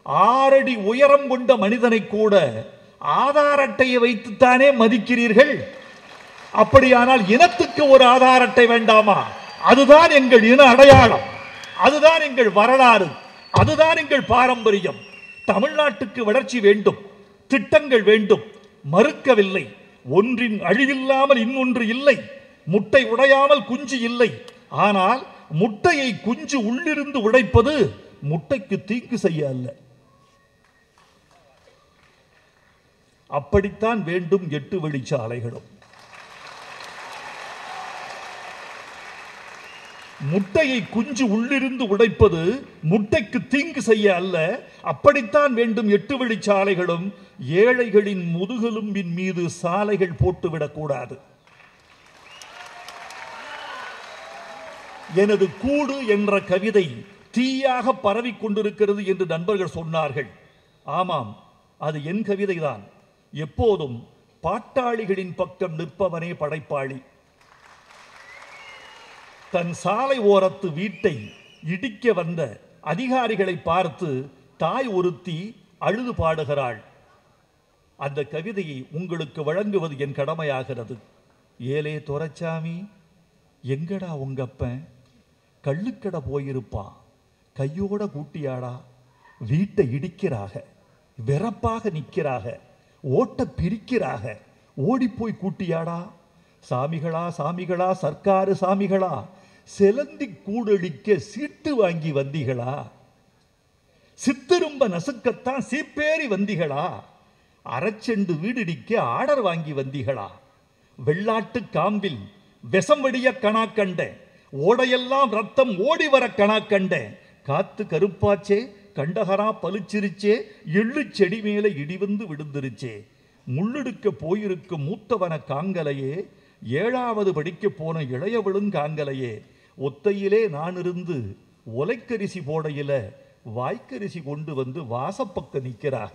ஆறடி உயரம் கொண்ட மனிதனை கூட ஆதார் அட்டையை வைத்துத்தானே மதிக்கிறீர்கள் அப்படியானால் இனத்துக்கு ஒரு ஆதார் அட்டை வேண்டாமா அதுதான் எங்கள் இன அடையாளம் அதுதான் எங்கள் வரலாறு அதுதான் எங்கள் பாரம்பரியம் தமிழ்நாட்டுக்கு வளர்ச்சி வேண்டும் திட்டங்கள் வேண்டும் மறுக்கவில்லை ஒன்றின் அழிவில்லாமல் இன்னொன்று இல்லை முட்டை உடையாமல் குஞ்சு இல்லை ஆனால் முட்டையை குஞ்சு உள்ளிருந்து உடைப்பது முட்டைக்கு தீங்கு செய்ய அல்ல அப்படித்தான் வேண்டும் எட்டு வழிச்சாலைகளும் முட்டையை குஞ்சு உள்ளிருந்து உடைப்பது முட்டைக்கு தீங்கு செய்ய அல்ல அப்படித்தான் வேண்டும் எட்டு வழிச்சாலைகளும் ஏழைகளின் முதுகெலும்பின் மீது சாலைகள் போட்டுவிடக் கூடாது எனது கூடு என்ற கவிதை தீயாக பரவிக் கொண்டிருக்கிறது என்று நண்பர்கள் சொன்னார்கள் ஆமாம் அது என் கவிதைதான் எப்போதும் பாட்டாளிகளின் பக்கம் நிற்பவனே படைப்பாளி தன் சாலை ஓரத்து வீட்டை இடிக்க வந்த அதிகாரிகளை பார்த்து தாய் ஒருத்தி அழுது பாடுகிறாள் அந்த கவிதையை உங்களுக்கு வழங்குவது என் கடமையாகிறது ஏலே துரைச்சாமி எங்கடா உங்க அப்பன் கள்ளுக்கடை போயிருப்பான் கையோட கூட்டியாடா வீட்டை இடிக்கிறாக வெறப்பாக நிற்கிறாக ஓட்ட பிரிக்கிறாக ஓடிப்போய் கூட்டியாடா சாமிகளா சாமிகளா சர்க்காரு சாமிகளா செலந்தி கூடடிக்க சீட்டு வாங்கி வந்தீங்களா சித்திரும்ப நசுக்கத்தான் சீப்பேறி வந்தீங்களா அரைச்செண்டு வீடிடிக்க ஆர்டர் வாங்கி வந்தீங்களா வெள்ளாட்டு காம்பில் விஷம் வெடிய கணா கண்டேன் ஓடையெல்லாம் ரத்தம் ஓடி வர கணா கண்டேன் காத்து கருப்பாச்சே கண்டகரா பளிச்சிருச்சே எள்ளு செடி மேல இடி வந்து விழுந்துருச்சே முள்ளெடுக்க போயிருக்கும் மூத்தவன காங்கலையே ஏழாவது படிக்க போன இளையவளும் காங்கலையே ஒத்தையிலே நான் இருந்து ஒலைக்கரிசி போடையில வாய்க்கரிசி கொண்டு வந்து வாசப்பக்க நிற்கிறாக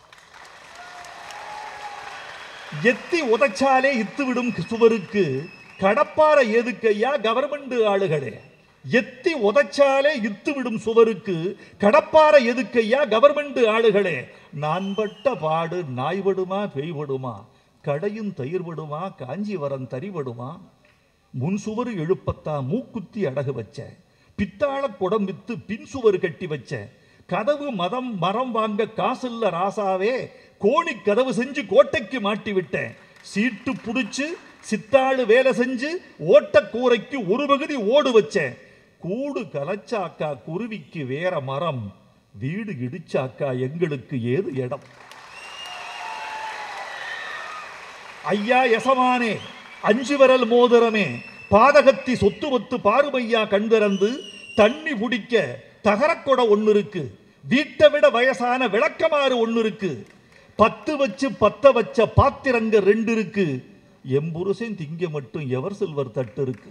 எத்தி உதைச்சாலே இத்துவிடும் சுவருக்கு கடப்பார எதுக்கையா கவர்மெண்ட் ஆளுகளே எத்தி உதைச்சாலே இத்துவிடும் சுவருக்கு கடப்பார எதுக்கையா கவர்மெண்ட் ஆளுகளே நான் பட்ட பாடு நாய்படுமா பெய்படுமா கடையும் தயிர்படுமா காஞ்சிவரம் தறிபடுமா முன் சுவர் எழுப்பத்தா மூக்குத்தி அடகு வச்ச பித்தாள குடம் வித்து பின் சுவர் கட்டி வச்ச கதவு மதம் மரம் வாங்க காசில்ல ராசாவே கோணி கதவு செஞ்சு கோட்டைக்கு மாட்டி விட்டேன் சீட்டு புடிச்சு சித்தாளு வேலை செஞ்சு ஓட்டக்கூரைக்கு ஒரு பகுதி ஓடு வச்சேன் கூடு கலச்சாக்கா குருவிக்கு வேற மரம் வீடு இடிச்சாக்கா எங்களுக்கு ஏது இடம் ஐயா எசமானே அஞ்சு விரல் மோதிரமே பாதகத்தி சொத்து ஒத்து பாருமையா கண் திறந்து தண்ணி பிடிக்க தகரக்கொட ஒண்ணு இருக்கு வீட்டை விட வயசான விளக்கமாறு ஒண்ணு இருக்கு பத்து வச்சு பத்த வச்ச பாத்திரங்க ரெண்டு இருக்கு எம்புருஷன் திங்க மட்டும் எவர் சில்வர் தட்டு இருக்கு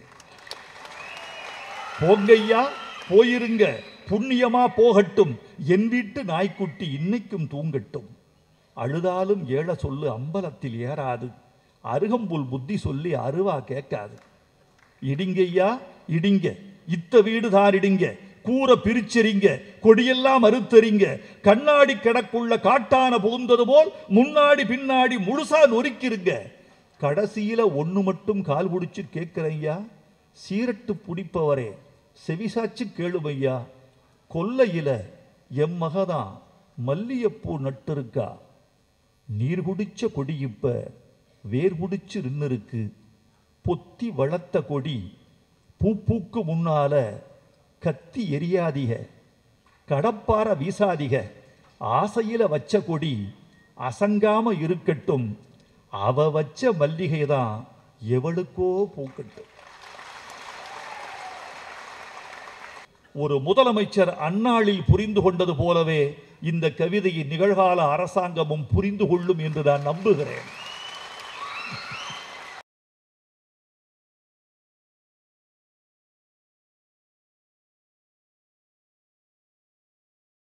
போங்கய்யா போயிருங்க புண்ணியமா போகட்டும் என் வீட்டு நாய்க்குட்டி இன்னைக்கும் தூங்கட்டும் அழுதாலும் ஏழ சொல்லு அம்பலத்தில் ஏறாது அருகம்புல் புத்தி சொல்லி அருவா கேட்காது இடிங்கய்யா இடிங்க இத்த வீடு தாரிடுங்க கூரை பிரிச்செறிங்க கொடியெல்லாம் அறுத்தறிங்க கண்ணாடி கிடக்குள்ள காட்டான புகுந்தது போல் முன்னாடி பின்னாடி முழுசா நொறுக்கிருங்க கடைசியில ஒண்ணு மட்டும் கால் பிடிச்சு கேட்கிறேன்யா சீரட்டு பிடிப்பவரே செவிசாச்சு கேளுமையா கொல்லையில எம் மகதான் மல்லியப்பூ நட்டிருக்கா நீர் குடிச்ச கொடி இப்ப வேர் குடிச்சு நின்னு இருக்கு பொத்தி வளர்த்த கொடி பூ பூக்கு முன்னால கத்தி எரியாதிக கடப்பார வீசாதிக ஆசையில வச்ச கொடி அசங்காம இருக்கட்டும் அவ வச்ச மல்லிகை தான் எவளுக்கோ பூக்கட்டும் ஒரு முதலமைச்சர் அந்நாளில் புரிந்து கொண்டது போலவே இந்த கவிதையை நிகழ்கால அரசாங்கமும் புரிந்து கொள்ளும் என்று நான் நம்புகிறேன்